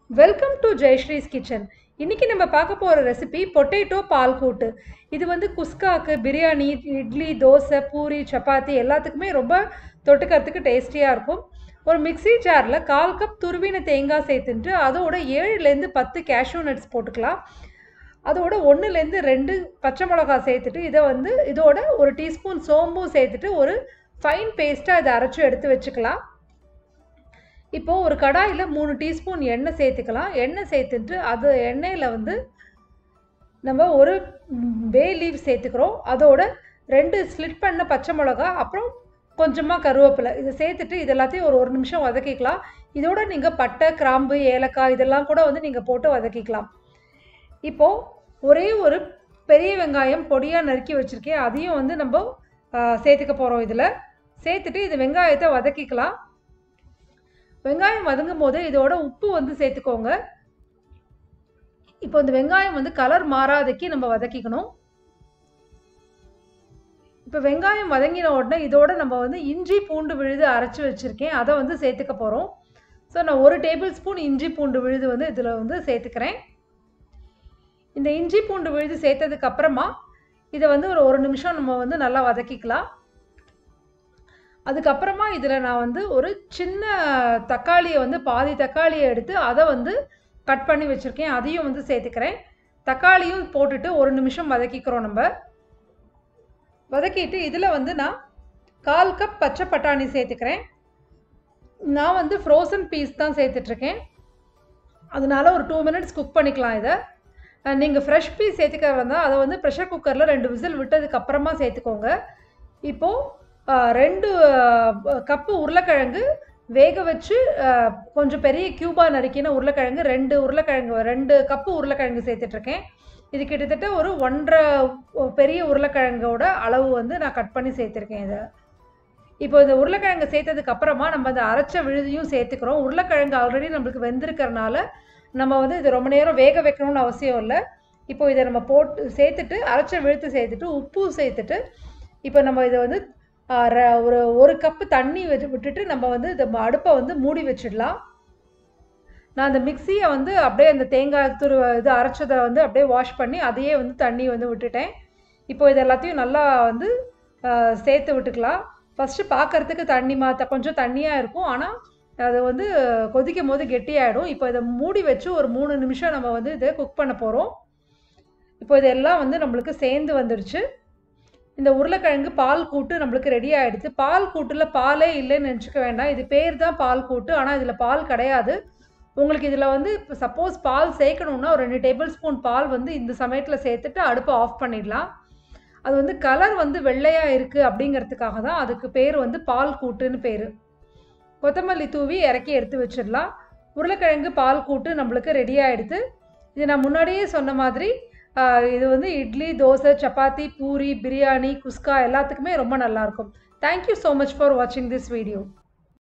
welcome to Jayasree's kitchen இன்னைக்கு நம்ம பார்க்க போகிற ரெசிபி பொட்டேட்டோ பால் கூட்டு இது வந்து குஸ்காக்கு பிரியாணி இட்லி தோசை பூரி சப்பாத்தி எல்லாத்துக்குமே ரொம்ப தொட்டுக்கிறதுக்கு டேஸ்டியாக இருக்கும் ஒரு மிக்ஸி ஜாரில் கால் கப் துருவின தேங்காய் சேர்த்துட்டு அதோட ஏழுலேருந்து பத்து கேஷ்யூ நட்ஸ் போட்டுக்கலாம் அதோட ஒன்றுலேருந்து ரெண்டு பச்சை மிளகா சேர்த்துட்டு இதை வந்து இதோட ஒரு டீஸ்பூன் சோம்பும் சேர்த்துட்டு ஒரு ஃபைன் பேஸ்ட்டாக இதை அரைச்சி எடுத்து வச்சுக்கலாம் இப்போது ஒரு கடாயில் மூணு டீஸ்பூன் எண்ணெய் சேர்த்துக்கலாம் எண்ணெய் சேர்த்துட்டு அது எண்ணெயில் வந்து நம்ம ஒரு பே லீவ் சேர்த்துக்கிறோம் அதோட ரெண்டு ஸ்லிட் பண்ண பச்சை மிளகா அப்புறம் கொஞ்சமாக கருவேப்பிலை இதை சேர்த்துட்டு இது எல்லாத்தையும் ஒரு ஒரு நிமிஷம் வதக்கிக்கலாம் இதோட நீங்கள் பட்டை கிராம்பு ஏலக்காய் இதெல்லாம் கூட வந்து நீங்கள் போட்டு வதக்கிக்கலாம் இப்போது ஒரே ஒரு பெரிய வெங்காயம் பொடியாக நறுக்கி வச்சுருக்கேன் அதையும் வந்து நம்ம சேர்த்துக்க போகிறோம் இதில் சேர்த்துட்டு இது வெங்காயத்தை வதக்கிக்கலாம் வெங்காயம் வதங்கும் போது இதோட உப்பு வந்து சேர்த்துக்கோங்க இப்போ இந்த வெங்காயம் வந்து கலர் மாறாதக்கு நம்ம வதக்கிக்கணும் இப்போ வெங்காயம் வதங்கின உடனே இதோட நம்ம வந்து இஞ்சி பூண்டு விழுது அரைச்சி வச்சுருக்கேன் அதை வந்து சேர்த்துக்க போகிறோம் ஸோ நான் ஒரு டேபிள் ஸ்பூன் இஞ்சி பூண்டு விழுது வந்து இதில் வந்து சேர்த்துக்கிறேன் இந்த இஞ்சி பூண்டு விழுது சேர்த்ததுக்கு அப்புறமா இதை வந்து ஒரு ஒரு நிமிஷம் நம்ம வந்து நல்லா வதக்கிக்கலாம் அதுக்கப்புறமா இதில் நான் வந்து ஒரு சின்ன தக்காளியை வந்து பாதி தக்காளியை எடுத்து அதை வந்து கட் பண்ணி வச்சுருக்கேன் அதையும் வந்து சேர்த்துக்கிறேன் தக்காளியும் போட்டுட்டு ஒரு நிமிஷம் வதக்கிக்கிறோம் நம்ம வதக்கிட்டு இதில் வந்து நான் கால் கப் பச்சை பட்டாணி சேர்த்துக்கிறேன் நான் வந்து ஃப்ரோசன் பீஸ் தான் சேர்த்துட்ருக்கேன் அதனால ஒரு டூ மினிட்ஸ் குக் பண்ணிக்கலாம் இதை நீங்கள் ஃப்ரெஷ் பீஸ் சேர்த்துக்கிறதா இருந்தால் அதை வந்து ப்ரெஷர் குக்கரில் ரெண்டு விசில் விட்டதுக்கு அப்புறமா சேர்த்துக்கோங்க இப்போது ரெண்டு கப்பு உருளைக்கிழங்கு வேக வச்சு கொஞ்சம் பெரிய க்யூபாக நறுக்கின உருளைக்கிழங்கு ரெண்டு உருளைக்கிழங்கு ரெண்டு கப்பு உருளைக்கிழங்கு சேர்த்துட்ருக்கேன் இது கிட்டத்தட்ட ஒரு ஒன்றரை பெரிய உருளைக்கிழங்கோட அளவு வந்து நான் கட் பண்ணி சேர்த்துருக்கேன் இதை இப்போ இந்த உருளைக்கிழங்கு சேர்த்ததுக்கு அப்புறமா நம்ம அந்த அரைச்ச விழுதியும் சேர்த்துக்கிறோம் உருளைக்கிழங்கு ஆல்ரெடி நம்மளுக்கு வெந்திருக்கிறனால நம்ம வந்து இது ரொம்ப நேரம் வேக வைக்கணும்னு அவசியம் இல்லை இப்போ இதை நம்ம போட்டு சேர்த்துட்டு அரைச்ச விழுத்து சேர்த்துட்டு உப்பு சேர்த்துட்டு இப்போ நம்ம இதை வந்து ஒரு ஒரு கப்பு தண்ணி வச்சு விட்டுட்டு நம்ம வந்து இந்த அடுப்பை வந்து மூடி வச்சிடலாம் நான் அந்த மிக்சியை வந்து அப்படியே அந்த தேங்காய் துரு இது அரைச்சதை வந்து அப்படியே வாஷ் பண்ணி அதையே வந்து தண்ணி வந்து விட்டுட்டேன் இப்போ இது எல்லாத்தையும் நல்லா வந்து சேர்த்து விட்டுக்கலாம் ஃபஸ்ட்டு பார்க்குறதுக்கு தண்ணி மா கொஞ்சம் தண்ணியாக இருக்கும் ஆனால் அது வந்து கொதிக்கும் போது கெட்டியாயிடும் இப்போ இதை மூடி வச்சு ஒரு மூணு நிமிஷம் நம்ம வந்து இதை குக் பண்ண போகிறோம் இப்போ இதெல்லாம் வந்து நம்மளுக்கு சேர்ந்து வந்துடுச்சு இந்த உருளைக்கிழங்கு பால் கூட்டு நம்மளுக்கு ரெடி ஆகிடுச்சு பால் கூட்டில் பாலே இல்லைன்னு நினச்சிக்க வேண்டாம் இது பேர் தான் பால் கூட்டு ஆனால் இதில் பால் கிடையாது உங்களுக்கு இதில் வந்து இப்போ சப்போஸ் பால் சேர்க்கணுன்னா ஒரு ரெண்டு டேபிள் ஸ்பூன் பால் வந்து இந்த சமயத்தில் சேர்த்துட்டு அடுப்பை ஆஃப் பண்ணிடலாம் அது வந்து கலர் வந்து வெள்ளையாக இருக்குது அப்படிங்கிறதுக்காக தான் அதுக்கு பேர் வந்து பால் கூட்டுன்னு பேர் கொத்தமல்லி தூவி இறக்கி எடுத்து வச்சிடலாம் உருளைக்கிழங்கு பால் கூட்டு நம்மளுக்கு ரெடி ஆகிடுது இது நான் முன்னாடியே சொன்ன மாதிரி இது வந்து இட்லி தோசை சப்பாத்தி பூரி பிரியாணி குஸ்கா எல்லாத்துக்குமே ரொம்ப நல்லாயிருக்கும் தேங்க்யூ ஸோ மச் ஃபார் வாட்சிங் திஸ் வீடியோ